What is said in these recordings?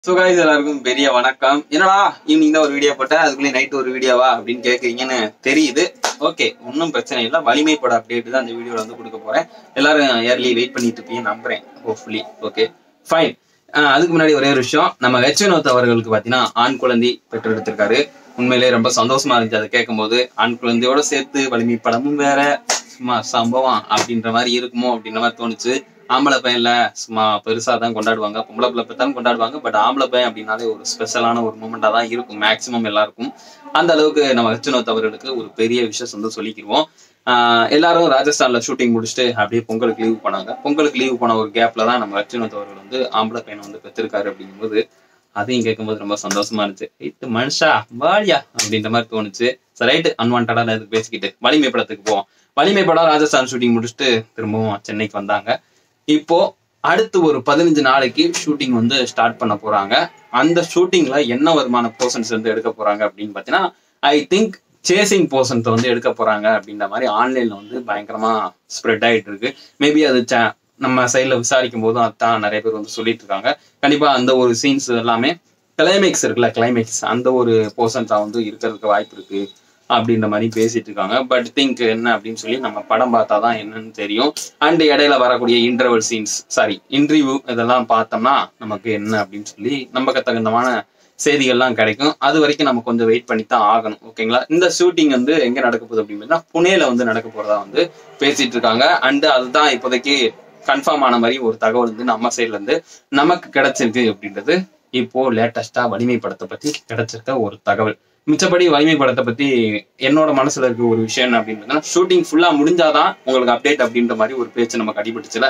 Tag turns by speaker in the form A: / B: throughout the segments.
A: so guys எல்லாருக்கும் பெரிய வணக்கம் என்னடா ஈவினிங் தான் ஒரு வீடியோ போட்டேன் அதுக்குள்ளே நைட் ஒரு வீடியோவா அப்படின்னு கேட்குறீங்கன்னு தெரியுது ஓகே ஒன்றும் பிரச்சனை இல்லை வலிமை பட அப்டேட் தான் இந்த வீடியோவில் வந்து கொடுக்க போறேன் எல்லாரும் ஏர்லி வெயிட் பண்ணிட்டு இருப்பீங்க நம்புறேன் ஹோப்ஃபுல்லி ஓகே ஃபைன் அதுக்கு முன்னாடி ஒரே ஒரு விஷயம் நம்ம ஹெச் வினோத் அவர்களுக்கு பார்த்தீங்கன்னா ஆண் குழந்தை பெற்றெடுத்திருக்காரு உண்மையிலேயே ரொம்ப சந்தோஷமா இருந்துச்சு அதை கேட்கும்போது ஆண் குழந்தையோட சேர்த்து வலிமை படமும் வேற சும்மா சம்பவம் அப்படின்ற மாதிரி இருக்குமோ அப்படின்ற மாதிரி தோணுச்சு ஆம்பளை பையன்ல சும்மா பெருசா தான் கொண்டாடுவாங்க பொம்பளை பிள்ளை தான் கொண்டாடுவாங்க பட் ஆம்பளை பையன் அப்படின்னாலே ஒரு ஸ்பெஷலான ஒரு மூமெண்டா தான் இருக்கும் மேக்சிமம் எல்லாருக்கும் அந்த அளவுக்கு நம்ம ஹெச்னோத் அவர்களுக்கு ஒரு பெரிய விஷயம் வந்து சொல்லிக்கிருவோம் ஆஹ் எல்லாரும் ராஜஸ்தான்ல ஷூட்டிங் முடிச்சுட்டு அப்படியே பொங்கலுக்கு லீவ் போனாங்க பொங்கலுக்கு லீவ் போன ஒரு கேப்ல தான் நம்ம ஹெச்னோத் அவர்கள் வந்து ஆம்பளை பையனை வந்து பெற்றிருக்காரு அப்படிங்கும்போது அதையும் கேட்கும்போது ரொம்ப சந்தோஷமா இருந்துச்சு இது மனுஷா வாழியா அப்படின்ற மாதிரி தோணுச்சு சரி ரைட்டு அன்வான்டா இதுக்கு பேசிக்கிட்டு வலிமை படத்துக்கு போவோம் வலிமை படம் ராஜஸ்தான் ஷூட்டிங் முடிச்சுட்டு திரும்பவும் சென்னைக்கு வந்தாங்க இப்போ அடுத்து ஒரு பதினஞ்சு நாளைக்கு ஷூட்டிங் வந்து ஸ்டார்ட் பண்ண போறாங்க அந்த ஷூட்டிங்ல என்ன வருமான போர்ஷன்ஸ் வந்து எடுக்க போறாங்க அப்படின்னு பாத்தீங்கன்னா ஐ திங்க் சேசிங் போர்ஷன்ஸ் வந்து எடுக்க போறாங்க அப்படின்ற மாதிரி ஆன்லைன்ல வந்து பயங்கரமா ஸ்ப்ரெட் ஆயிட்டு இருக்கு மேபி அது cha- நம்ம சைட்ல விசாரிக்கும் போதும் அதான் நிறைய பேர் வந்து சொல்லிட்டு இருக்காங்க கண்டிப்பா அந்த ஒரு சீன்ஸ் எல்லாமே கிளைமேக்ஸ் இருக்குல்ல கிளைமேக்ஸ் அந்த ஒரு போர்ஷன்ஸா வந்து இருக்கிறதுக்கு வாய்ப்பு இருக்கு அப்படின்ற மாதிரி பேசிட்டு இருக்காங்க பட் திங்க் என்ன அப்படின்னு சொல்லி நம்ம படம் பார்த்தா தான் என்னன்னு தெரியும் அண்ட் இடையில வரக்கூடிய இன்டர்வல் சீன்ஸ் சாரி இன்டர்வியூ இதெல்லாம் பார்த்தோம்னா நமக்கு என்ன அப்படின்னு சொல்லி நமக்கு தகுந்தமான செய்திகள்லாம் கிடைக்கும் அது வரைக்கும் நம்ம கொஞ்சம் வெயிட் பண்ணி தான் ஆகணும் ஓகேங்களா இந்த ஷூட்டிங் வந்து எங்க நடக்க போகுது அப்படின்னு புனேல வந்து நடக்க போறதா வந்து பேசிட்டு இருக்காங்க அண்ட் அதுதான் இப்போதைக்கு கன்ஃபார்ம் ஆன மாதிரி ஒரு தகவல் வந்து நம்ம சைட்ல இருந்து நமக்கு கிடைச்சிருக்கு அப்படின்றது இப்போ லேட்டஸ்டா வலிமை படத்தை பத்தி கிடைச்சிருக்க ஒரு தகவல் மிச்சப்படி வலிமை படத்தை பத்தி என்னோட மனசுல இருக்க ஒரு விஷயம் என்ன அப்படின்றதுனா ஷூட்டிங் ஃபுல்லா முடிஞ்சாதான் உங்களுக்கு அப்டேட் அப்படின்ற மாதிரி ஒரு பேச்சு நமக்கு அடிபட்டுச்சுல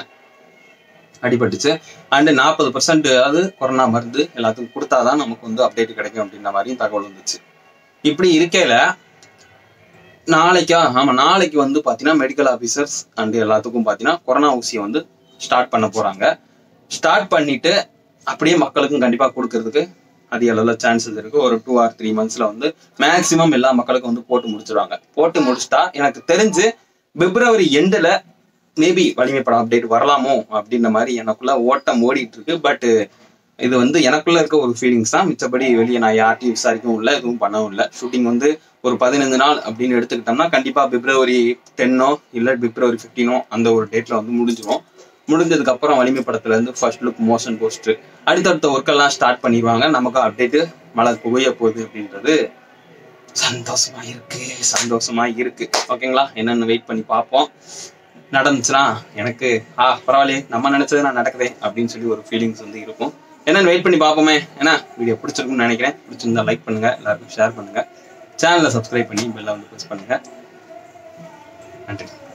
A: அடிபட்டுச்சு அண்ட் நாற்பது பர்சன்ட் அது கொரோனா மருந்து எல்லாத்துக்கும் கொடுத்தாதான் நமக்கு வந்து அப்டேட் கிடைக்கும் அப்படின்ற மாதிரியும் தகவல் வந்துச்சு இப்படி இருக்கையில நாளைக்கா ஆமா நாளைக்கு வந்து பாத்தீங்கன்னா மெடிக்கல் ஆபீசர்ஸ் அண்ட் எல்லாத்துக்கும் பாத்தீங்கன்னா கொரோனா ஊசியை வந்து ஸ்டார்ட் பண்ண போறாங்க ஸ்டார்ட் பண்ணிட்டு அப்படியே மக்களுக்கும் கண்டிப்பா கொடுக்கறதுக்கு அதிக அளவுல சான்சஸ் இருக்கு ஒரு டூ ஆர் த்ரீ மந்த்ஸ்ல வந்து மேக்சிமம் எல்லா மக்களுக்கும் வந்து போட்டு முடிச்சிருவாங்க போட்டு முடிச்சிட்டா எனக்கு தெரிஞ்சு பிப்ரவரி எண்டுல மேபி வலிமை படம் அப்டேட் வரலாமோ அப்படின்ற மாதிரி எனக்குள்ள ஓட்டம் ஓடிட்டு இருக்கு பட் இது வந்து எனக்குள்ள இருக்க ஒரு ஃபீலிங்ஸ் தான் மிச்சப்படி வெளியே நான் யார்ட்டையும் விசாரிக்கவும் இல்லை எதுவும் பண்ணவும் இல்லை ஷூட்டிங் வந்து ஒரு பதினஞ்சு நாள் அப்படின்னு எடுத்துக்கிட்டோம்னா கண்டிப்பா பிப்ரவரி டென்னோ இல்லை பிப்ரவரி ஃபிஃப்டீனோ அந்த ஒரு டேட்ல வந்து முடிஞ்சிடும் முடிஞ்சதுக்கு அப்புறம் வலிமை படத்துல இருந்து ஃபர்ஸ்ட் லுக் மோஷன் போஸ்டர் அடுத்தடுத்த ஒர்க்கெல்லாம் ஸ்டார்ட் பண்ணிடுவாங்க நமக்கு அப்டேட்டு மழை புகைய போகுது அப்படின்றது சந்தோஷமா இருக்கு சந்தோஷமா இருக்கு ஓகேங்களா என்னன்னு வெயிட் பண்ணி பார்ப்போம் நடந்துச்சுன்னா எனக்கு ஆ பரவாயில்லையே நம்ம நினைச்சது நான் நடக்குதே அப்படின்னு சொல்லி ஒரு ஃபீலிங்ஸ் வந்து இருக்கும் என்னன்னு வெயிட் பண்ணி பார்ப்போமே ஏன்னா வீடியோ பிடிச்சிருக்கும்னு நினைக்கிறேன் பிடிச்சிருந்தா லைக் பண்ணுங்க எல்லாருக்கும் ஷேர் பண்ணுங்க சேனலை சப்ஸ்கிரைப் பண்ணி பெல்ல வந்து ப்ரெஸ் பண்ணுங்க நன்றி